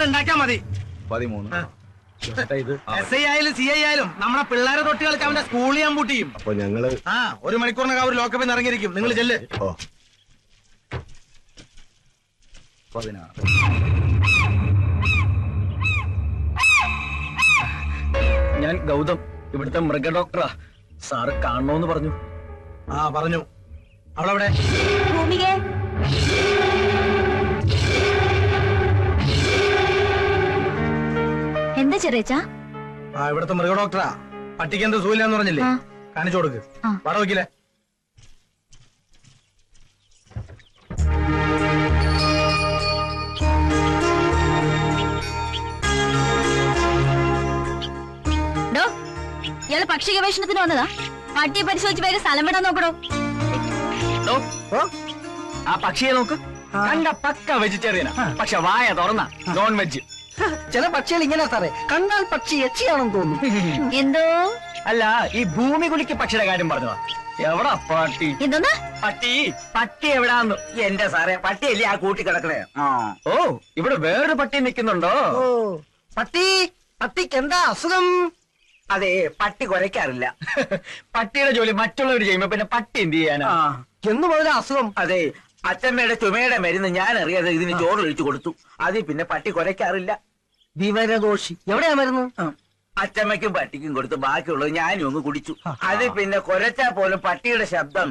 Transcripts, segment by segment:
ഉണ്ടാക്കിയാ മതി പതിമൂന്ന് ഇത് എസ് ഐ ആയാലും സി ഐ ആയാലും നമ്മുടെ പിള്ളേരെ തൊട്ട് കളിച്ച് അവന്റെ സ്കൂളിൽ ഞാൻ പൂട്ടിയും അപ്പൊ ഞങ്ങള് ആ ഒരു മണിക്കൂറിനകം അവർ ലോക്കപ്പിൽ നിന്ന് ഇറങ്ങിയിരിക്കും നിങ്ങൾ ചെല്ല് ഓ പതിനാറ് ഞാൻ ഗൗതം ഇവിടുത്തെ മൃഗ ഡോക്ടറാ സാറ് കാണണോന്ന് പറഞ്ഞു ആ പറഞ്ഞു അവളവിടെ ഭൂമികേ എന്താ ചെറിയച്ചാ ആ ഇവിടുത്തെ മൃഗ ഡോക്ടറാ പട്ടിക്ക് എന്ത് സൂയില്ലാന്ന് പറഞ്ഞില്ലേ ആ. കാണിച്ചു കൊടുക്ക് ആ. വട വയ്ക്കില്ലേ ഡോ ഇയാള് പക്ഷി ഗവേഷണത്തിന് വന്നതാ പട്ടിയെ പരിശോധിച്ച് വേഗം സ്ഥലം വിടാൻ നോക്കണോ ഡോ, ആ പക്ഷിയെ നോക്ക് കണ്ട പക്ക വെജിറ്റേറിയനാ പക്ഷെ വായ തുറന്ന നോൺ വെജ് ചില പക്ഷികൾ ഇങ്ങനെ സാറേ കണ്ടാൽ പക്ഷി എച്ചിയാണെന്ന് തോന്നുന്നു എന്തോ അല്ല ഈ ഭൂമി കുലിക്ക് പക്ഷിയുടെ കാര്യം പറഞ്ഞതാ എവിടാ പട്ടി എന്തോന്നാ പട്ടി പട്ടി എവിടാന്ന് എന്റെ സാറേ പട്ടിയല്ലേ ആ കൂട്ടി കിടക്കണേ ഓ ഇവിടെ വേറൊരു പട്ടി നിൽക്കുന്നുണ്ടോ ഓ പട്ടി പട്ടിക്ക് എന്താ അസുഖം അതെ പട്ടി കുരയ്ക്കാറില്ല പട്ടിയുടെ ജോലി മറ്റുള്ളവർ ചെയ്യുമ്പോ പിന്നെ പട്ടി എന്ത് ചെയ്യാനാ എന്ന് മുതൽ അസുഖം അതെ അച്ഛമ്മയുടെ ചുമയുടെ മരുന്ന് ഞാൻ അറിയാതെ ഇതിന് ചോറൊഴിച്ചു കൊടുത്തു അതിൽ പിന്നെ പട്ടി കുരയ്ക്കാറില്ല വിവരദോഷി എവിടെയാ മരുന്ന് അച്ചമ്മയ്ക്കും പട്ടിക്കും കൊടുത്ത് ബാക്കിയുള്ളത് ഞാനും ഒന്ന് കുടിച്ചു അത് പിന്നെ കുരച്ചാ പോലും പട്ടിയുടെ ശബ്ദം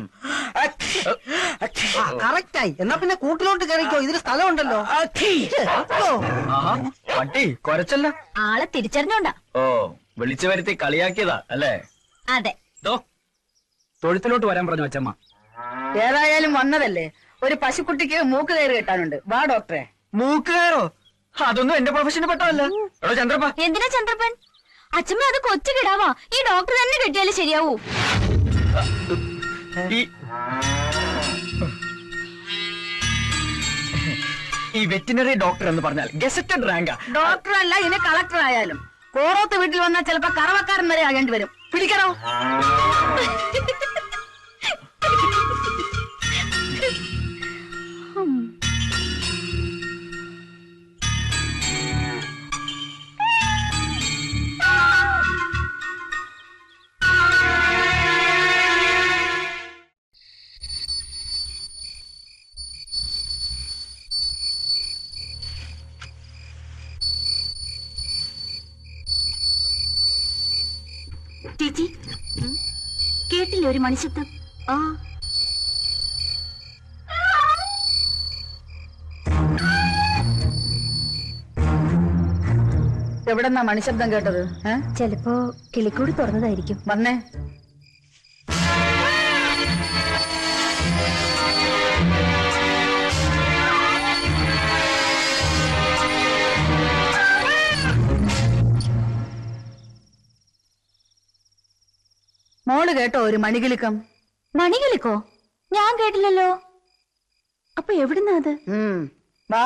കറക്റ്റായി എന്നാ പിന്നെ കൂട്ടിലോട്ട് കയറിക്കോ ഇതിന് സ്ഥലമുണ്ടല്ലോ ആഹാ പട്ടി കൊരച്ചല്ല ആളെ തിരിച്ചറിഞ്ഞോണ്ടാ ഓ വിളിച്ചു വരുത്തി കളിയാക്കിയതാ അല്ലേ അതെ ദോ, തൊഴുത്തിലോട്ട് വരാൻ പറഞ്ഞു അച്ചമ്മ ഏതായാലും വന്നതല്ലേ ഒരു പശുക്കുട്ടിക്ക് മൂക്ക് കയറി കെട്ടാനുണ്ട് വാ ഡോക്ടറെ മൂക്ക് കയറോ അതൊന്നും എന്റെ പ്രൊഫഷന് പെട്ടതല്ല എടോ ചന്ദ്രപ്പ എന്തിനാ ചന്ദ്രപ്പൻ അച്ഛമ്മ അത് കൊച്ചു കിടാവാ ഈ ഡോക്ടർ തന്നെ കെട്ടിയാലേ ശരിയാവൂ ഈ ഈ വെറ്റിനറി ഡോക്ടർ എന്ന് പറഞ്ഞാൽ ഗസറ്റഡ് റാങ്കാ ഡോക്ടർ അല്ല ഇനി കളക്ടർ ആയാലും കോറോത്ത് വീട്ടിൽ വന്നാൽ ചിലപ്പോ കറവക്കാരൻ വരെ ആകേണ്ടി വരും പിടിക്കണോ ചേച്ചി കേട്ടില്ലേ ഒരു മണിശബ്ദം ആ എവിടെന്നാ മണിശബ്ദം കേട്ടത് ഏ? ചിലപ്പോ കിളിക്കൂടി തുറന്നതായിരിക്കും വന്നേ മോള് കേട്ടോ ഒരു മണികിലുക്കം മണികിളിക്കോ ഞാൻ കേട്ടില്ലല്ലോ അപ്പൊ എവിടുന്നാ അത് ഉം. വാ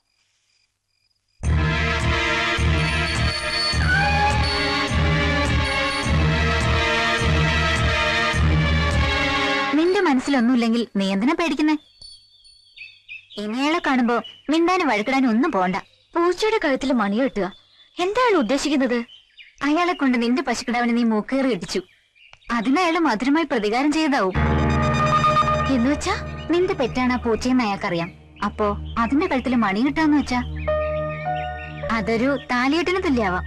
നിന്റെ മനസ്സിലൊന്നുമില്ലെങ്കിൽ നീ എന്തിനാ പേടിക്കുന്നേ ഇനിയാളെ കാണുമ്പോ മിണ്ടാനും വഴക്കിടാനും ഒന്നും പോണ്ട പൂച്ചയുടെ കഴുത്തിൽ മണി കെട്ടുക എന്താണ് ഉദ്ദേശിക്കുന്നത് അയാളെ കൊണ്ട് നിന്റെ പശുക്കിടാവിനെ നീ മൂക്കേറി ഇടിച്ചു അതിന് അയാൾ മധുരമായി പ്രതികാരം ചെയ്തതാവും എന്നുവെച്ചാ നിന്റെ പെറ്റാണ് ആ പൂച്ചയെന്ന് അയാൾക്കറിയാം അപ്പോ അതിന്റെ കഴുത്തിൽ മണി കിട്ടാന്ന് വെച്ചാ അതൊരു താലിയെട്ടിന് തുല്യാവാം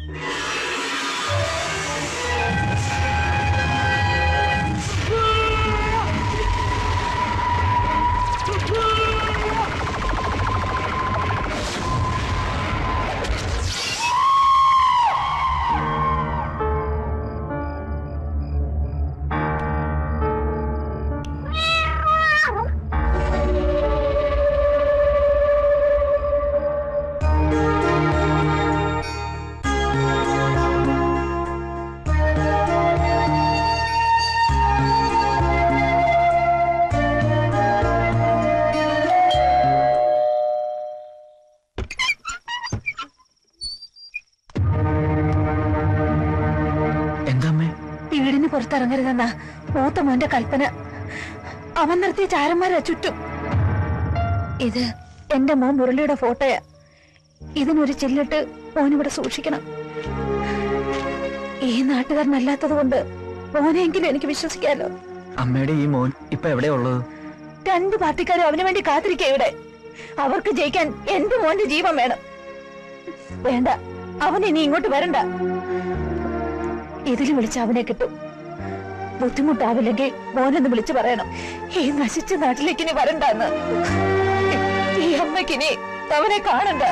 എന്താമ്മേ വീടിന് പുറത്തിറങ്ങരുതെന്നാ മൂത്ത മോന്റെ കൽപ്പന അവൻ നിർത്തിയ ചാരന്മാരാ ചുറ്റും ഇത് എന്റെ മോൻ മുരളിയുടെ ഫോട്ടോയാ ഇതിനൊരു ചില്ലിട്ട് മോനിവിടെ സൂക്ഷിക്കണം ഈ നാട്ടുകാരനല്ലാത്തത് കൊണ്ട് മോനെങ്കിലും എനിക്ക് വിശ്വസിക്കാലോ അമ്മയുടെ ഈ മോൻ ഇപ്പൊ എവിടെയാ ഉള്ളത് രണ്ട് പാർട്ടിക്കാരും അവന് വേണ്ടി കാത്തിരിക്കുക ഇവിടെ അവർക്ക് ജയിക്കാൻ എന്റെ മോന്റെ ജീവൻ വേണം വേണ്ട അവൻ ഇനി ഇങ്ങോട്ട് വരണ്ട ഇതിൽ വിളിച്ച് അവനെ കിട്ടും ബുദ്ധിമുട്ടാവില്ലെങ്കിൽ മോനെന്ന് വിളിച്ചു പറയണം ഈ നശിച്ച നാട്ടിലേക്ക് ഇനി വരണ്ടെന്ന് ഈ അമ്മയ്ക്ക് ഇനി അവനെ കാണണ്ട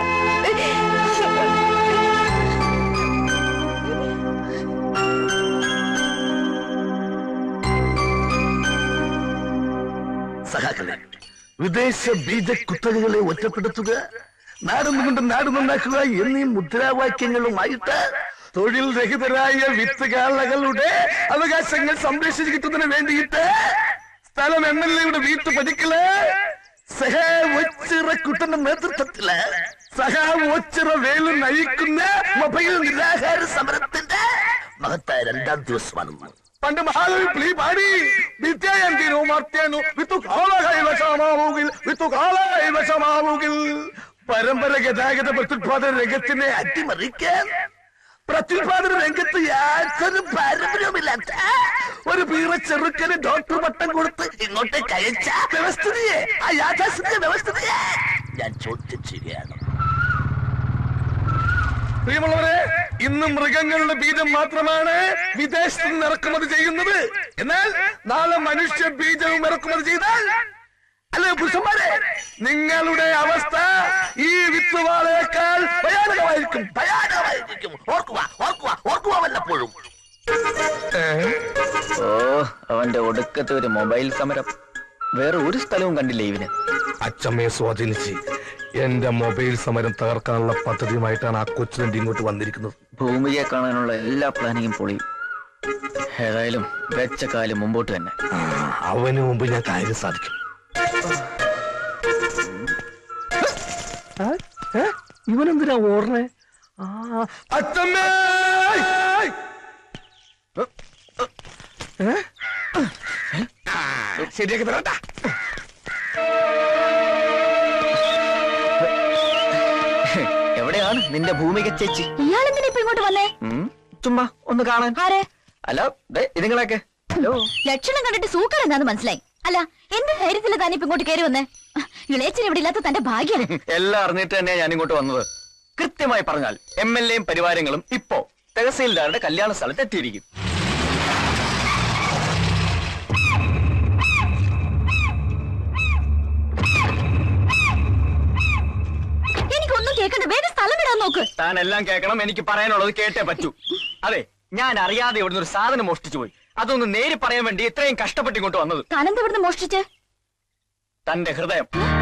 സഹാക്കളെ വിദേശ ബീജ കുത്തകകളെ ഒറ്റപ്പെടുത്തുക നാടുന്നുകൊണ്ട് നാട് നന്നാക്കുക എന്നീ മുദ്രാവാക്യങ്ങളുമായിട്ട് തൊഴിൽ രഹിതരായ വിത്തുകാളകളുടെ അവകാശങ്ങൾ സംരക്ഷിക്കുന്നതിന് വേണ്ടിയിട്ട് സ്ഥലം എം എൽ എയുടെ വീട്ടു പതിക്കല് സഹാ ഒച്ചിറ കുട്ടന്റെ നേതൃത്വത്തില് സഹാ ഒച്ചിറ വേലു നയിക്കുന്ന മൊബൈൽ നിരാഹാര സമരത്തിന്റെ മഹത്തായ രണ്ടാം ദിവസമാണ് പണ്ട് മഹാകവി പ്ലീ പാടി വിദ്യായന്തിനു മർത്യനു വിത്തു കാളകൈ വശമാവുകിൽ വിത്തു കാളകൈ വശമാവുകിൽ പരമ്പര ഗതാഗത പ്രത്യുത്പാദന രംഗത്തിനെ അട്ടിമറിക്കാൻ പ്രത്യുത്പാദന രംഗത്ത് യാതൊരു പാരമ്പര്യവുമില്ലാത്ത ഒരു പീറ ചെറുക്കന് ഡോക്ടർ പട്ടം കൊടുത്ത് ഇങ്ങോട്ടേക്ക് അയച്ച വ്യവസ്ഥിതിയെ ആ യാഥാസ്ഥിതിക വ്യവസ്ഥിതിയെ ഞാൻ ചോദ്യം ചെയ്യുകയാണ് പ്രിയമുള്ളവരെ ഇന്ന് മൃഗങ്ങളുടെ ബീജം മാത്രമാണ് വിദേശത്ത് നിന്ന് ഇറക്കുമതി ചെയ്യുന്നത് എന്നാൽ നാളെ മനുഷ്യ ബീജവും ഇറക്കുമതി ചെയ്താൽ അല്ലെ പുരുഷന്മാരെ നിങ്ങളുടെ അവസ്ഥ ഈ വിത്തുവാളേക്കാൾ ഭയാനകമായിരിക്കും ഭയാനകമായിരിക്കും ഓർക്കുക ഓർക്കുക ഓർക്കുക വല്ലപ്പോഴും ഓ അവന്റെ ഒടുക്കത്തെ ഒരു മൊബൈൽ സമരം വേറെ ഒരു സ്ഥലവും കണ്ടില്ല ഇവന് അച്ചമ്മയെ സ്വാധീനിച്ച് എന്റെ മൊബൈൽ സമരം തകർക്കാനുള്ള പദ്ധതിയുമായിട്ടാണ് ആ കൊച്ചുതണ്ടി ഇങ്ങോട്ട് വന്നിരിക്കുന്നത് ഭൂമിയെ കാണാനുള്ള എല്ലാ പ്ലാനിങ്ങും പൊളിയും ഏതായാലും വെച്ച കാലം മുമ്പോട്ട് തന്നെ ആ, അവന് മുമ്പ് ഞാൻ കാര്യം സാധിക്കും ഇവനെന്തിനാ ഓടണേ അച്ഛമ്മേ ശരിയാക്കി തരട്ടാ എവിടെയാണ് നിന്റെ ഭൂമിക ചേച്ചി ഇയാളെന്തിനാ ഇപ്പൊ ഇങ്ങോട്ട് വന്നേ ഉം, ചുമ്മാ ഒന്ന് കാണാൻ ആരെ അല്ല ദേ, ഇതുങ്ങളൊക്കെ ഹലോ ലക്ഷണം കണ്ടിട്ട് സൂക്കർ എന്താന്ന് മനസ്സിലായി അല്ല എന്ത് ധൈര്യത്തില് താനിപ്പോ ഇങ്ങോട്ട് കയറി വന്നേ ഇളയച്ചൻ ഇവിടെ ഇല്ലാത്ത തന്റെ ഭാഗ്യം എല്ലാം അറിഞ്ഞിട്ട് തന്നെയാ ഞാൻ ഇങ്ങോട്ട് വന്നത് കൃത്യമായി പറഞ്ഞാൽ എം എൽ എയും പരിവാരങ്ങളും ഇപ്പോ തഹസീൽദാരുടെ കല്യാണ സ്ഥലത്ത് എത്തിയിരിക്കും എനിക്കൊന്നും കേൾക്കണ്ട വേഗം സ്ഥലം വിടാൻ നോക്ക് താൻ എല്ലാം കേൾക്കണം എനിക്ക് പറയാനുള്ളത് കേട്ടേ പറ്റൂ അതെ ഞാൻ അറിയാതെ ഇവിടുന്ന് ഒരു സാധനം മോഷ്ടിച്ചു പോയി അതൊന്ന് നേരി പറയാൻ വേണ്ടി ഇത്രയും കഷ്ടപ്പെട്ട് ഇങ്ങോട്ട് വന്നത് താനെന്താ ഇവിടുന്ന് മോഷ്ടിച്ചേ തന്റെ ഹൃദയം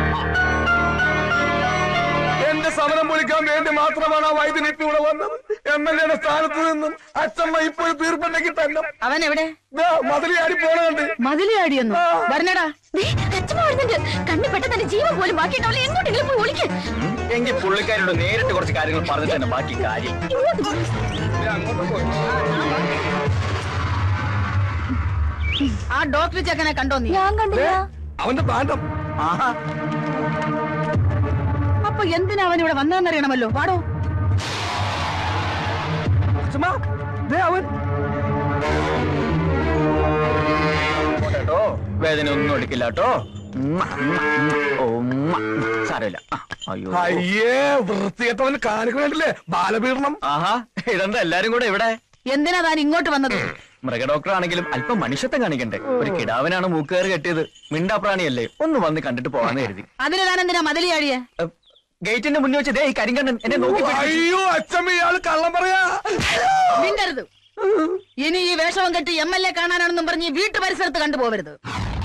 എന്റെ സമരം പൊളിക്കാൻ വേണ്ടി മാത്രമാണ് ആ വൈദ്യുതി ഇപ്പൊ ഇവിടെ വന്നത് എം എൽ എയുടെ സ്ഥാനത്ത് നിന്നും അച്ഛമ്മ ഇപ്പൊ ഒരു തീർപ്പുണ്ടെങ്കിൽ തന്നെ അവൻ എവിടെ മതിലിയാടി പോണുണ്ട് മതിലിയാടിയൊന്നു വരണടാ ദേ, അച്ഛൻ വരുന്നുണ്ട് കണ്ണി പെട്ട തന്റെ ജീവൻ പോലും ബാക്കിയുണ്ടാവില്ല എങ്ങോട്ടെങ്കിലും പോയി ഒളിക്ക് എങ്കിൽ പുള്ളിക്കാരോട് നേരിട്ട് കുറച്ച് കാര്യങ്ങൾ പറഞ്ഞിട്ട് തന്നെ ബാക്കി കാര്യം ഇങ്ങോട്ട് പോ. ആ ഡോക്ടർ ചെക്കനെ കണ്ടോ നീ ഞാൻ കണ്ടില്ല അവന്റെ ബാന്ധം ആഹാ അപ്പൊ എന്തിനാ അവൻ ഇവിടെ വന്നതെന്നറിയണമല്ലോ പാടോ അച്ഛമ്മ ദേ അവൻ കേട്ടോ വേദന ഒന്നും എടുക്കില്ല കേട്ടോ ഉമ്മ, ഉമ്മ, ഉമ്മ. ഓ, ഉമ്മ. സാരമില്ല ആ, അയ്യോ അയ്യേ വൃത്തികെട്ടവന് കാണിക്കണില്ലേ ബാലപീഡനം ആഹാ ഇതെന്താ എല്ലാരും കൂടെ ഇവിടെ എന്തിനാ താൻ ഇങ്ങോട്ട് വന്നത് മൃഗഡോക്ടർ ആണെങ്കിലും അല്പം മനുഷ്യത്വം കാണിക്കണ്ടേ ഒരു കിടാവിനാണ് മൂക്കേറ് കെട്ടിയത് മിണ്ടാപ്രാണിയല്ലേ ഒന്ന് വന്ന് കണ്ടിട്ട് പോവാന്ന് കരുതി അതിന് താൻ എന്തിനാ മതിലിയാടിയെ ഏ, ഗേറ്റിന്റെ മുന്നിൽ വെച്ച് ദേ ഈ കരിങ്കണ്ണൻ എന്നെ നോക്കി പിടിച്ചു. അയ്യോ അച്ഛമ്മ ഇയാള് കള്ളം പറയാ മിണ്ടരുത് ഇനി ഈ വേഷവും കെട്ടി എം എൽ എ കാണാനാണെന്നും പറഞ്ഞ് ഈ വീട്ടു പരിസരത്ത് കണ്ടുപോകരുത്